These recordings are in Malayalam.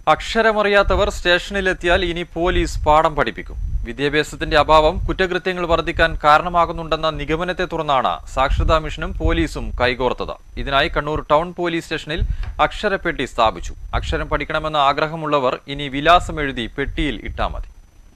അക്ഷരമറിയാത്തവർ സ്റ്റേഷനിലെത്തിയാൽ ഇനി പോലീസ് പാഠം പഠിപ്പിക്കും വിദ്യാഭ്യാസത്തിന്റെ അഭാവം കുറ്റകൃത്യങ്ങൾ വർദ്ധിക്കാൻ കാരണമാകുന്നുണ്ടെന്ന നിഗമനത്തെ തുടർന്നാണ് സാക്ഷരതാ മിഷനും പോലീസും കൈകോർത്തത് ഇതിനായി കണ്ണൂർ ടൗൺ പോലീസ് സ്റ്റേഷനിൽ അക്ഷരപ്പെട്ടി സ്ഥാപിച്ചു അക്ഷരം പഠിക്കണമെന്ന ആഗ്രഹമുള്ളവർ ഇനി വിലാസം എഴുതി പെട്ടിയിൽ ഇട്ടാൽ മതി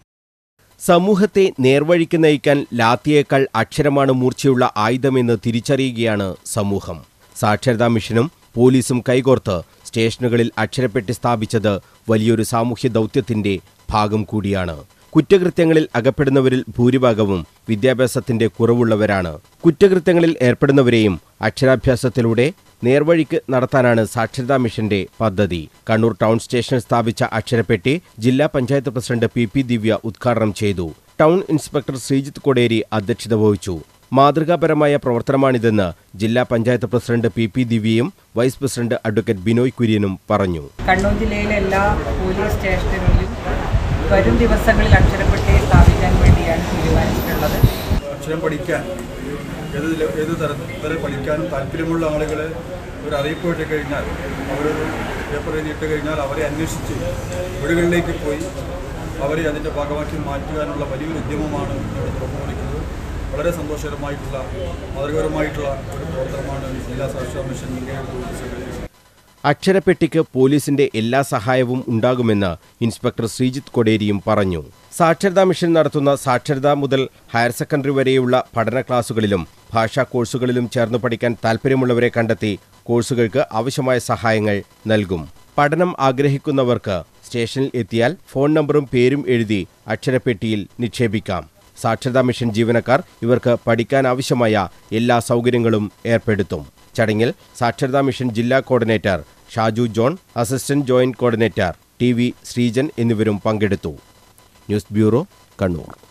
സമൂഹത്തെ നേർവഴിക്ക് നയിക്കാൻ ലാത്തിയേക്കാൾ അക്ഷരമാണ് മൂർച്ചയുള്ള ആയുധമെന്ന് തിരിച്ചറിയുകയാണ് സമൂഹം സാക്ഷരതാ മിഷനും പോലീസും കൈകോർത്ത് സ്റ്റേഷനുകളിൽ അക്ഷരപ്പെട്ടി സ്ഥാപിച്ചത് വലിയൊരു സാമൂഹ്യ ദൗത്യത്തിന്റെ ഭാഗം കൂടിയാണ് കുറ്റകൃത്യങ്ങളിൽ അകപ്പെടുന്നവരിൽ ഭൂരിഭാഗവും വിദ്യാഭ്യാസത്തിന്റെ കുറവുള്ളവരാണ് കുറ്റകൃത്യങ്ങളിൽ ഏർപ്പെടുന്നവരെയും അക്ഷരാഭ്യാസത്തിലൂടെ നേർവഴിക്ക് നടത്താനാണ് സാക്ഷരതാ മിഷന്റെ പദ്ധതി കണ്ണൂർ ടൗൺ സ്റ്റേഷനിൽ സ്ഥാപിച്ച അക്ഷരപ്പെട്ടി ജില്ലാ panchayat president P P Divya ഉദ്ഘാടനം ചെയ്തു ടൗൺ ഇൻസ്പെക്ടർ ശ്രീജിത്ത് കൊടേരി അധ്യക്ഷത വഹിച്ചു മാതൃകാപരമായ പ്രവർത്തനമാണിതെന്ന് ജില്ലാ പഞ്ചായത്ത് പ്രസിഡന്റ് പി പി ദിവ്യയും വൈസ് പ്രസിഡന്റ് അഡ്വക്കേറ്റ് ബിനോയ് കുര്യനും പറഞ്ഞു കണ്ണൂർ ജില്ലയിലെ എല്ലാ പോലീസ് സ്റ്റേഷനുകളിലും വരും ദിവസങ്ങളിൽ അക്ഷരപ്പെട്ടി സ്ഥാപിക്കാൻ വേണ്ടിയാണ് തീരുമാനിച്ചിട്ടുള്ളത് അക്ഷരം പഠിക്കാൻ ഏത് ല- ഏത് തരത്തിൽ പഠിക്കാൻ താല്പര്യമുള്ള ആളുകളെ ഒരു അറിയിപ്പ് ഇട്ട് കഴിഞ്ഞാൽ അവരൊരു പേപ്പർ എഴുതിയിട്ട് കഴിഞ്ഞാൽ അവരെ അന്വേഷിച്ച് വീടുകളിലേക്ക് പോയി അവരെ അതിൻ്റെ ഭാഗമാക്കി മാറ്റുവാനുള്ള വലിയൊരു ഉദ്യമമാണ് ഇവിടെ തുറന്നുകൊടുക്കുന്നത് വളരെ സന്തോഷകരമായിട്ടുള്ള മാതൃകപരമായിട്ടുള്ള ഒരു പ്രവർത്തനമാണ് ജില്ലാ സാക്ഷരതാ മിഷൻ മുൻകൈയെടുത്തുകൊണ്ട് അക്ഷരപ്പെട്ടിക്ക് പോലീസിന്റെ എല്ലാ സഹായവും ഉണ്ടാകുമെന്ന് ഇൻസ്പെക്ടർ ശ്രീജിത്ത് കൊടേരിയും പറഞ്ഞു സാക്ഷരതാ മിഷൻ നടത്തുന്ന സാക്ഷരത മുതൽ ഹയർ സെക്കൻഡറി വരെയുള്ള പഠന ക്ലാസുകളിലും ഭാഷാ കോഴ്സുകളിലും ചേർന്ന് പഠിക്കാൻ താൽപ്പര്യമുള്ളവരെ കണ്ടെത്തി കോഴ്സുകൾക്ക് ആവശ്യമായ സഹായങ്ങൾ നൽകും പഠനം ആഗ്രഹിക്കുന്നവർക്ക് സ്റ്റേഷനിൽ എത്തിയാൽ ഫോൺ നമ്പറും പേരും എഴുതി അക്ഷരപ്പെട്ടിയിൽ നിക്ഷേപിക്കാം സാക്ഷരതാ മിഷൻ ജീവനക്കാർ ഇവർക്ക് പഠിക്കാൻ ആവശ്യമായ എല്ലാ സൗകര്യങ്ങളും ഏർപ്പെടുത്തും ചടങ്ങിൽ സാക്ഷരതാ മിഷൻ ജില്ലാ coordinator Shaju John assistant joint coordinator T V Sreejan എന്നിവരും പങ്കെടുത്തു ന്യൂസ് ബ്യൂറോ കണ്ണൂർ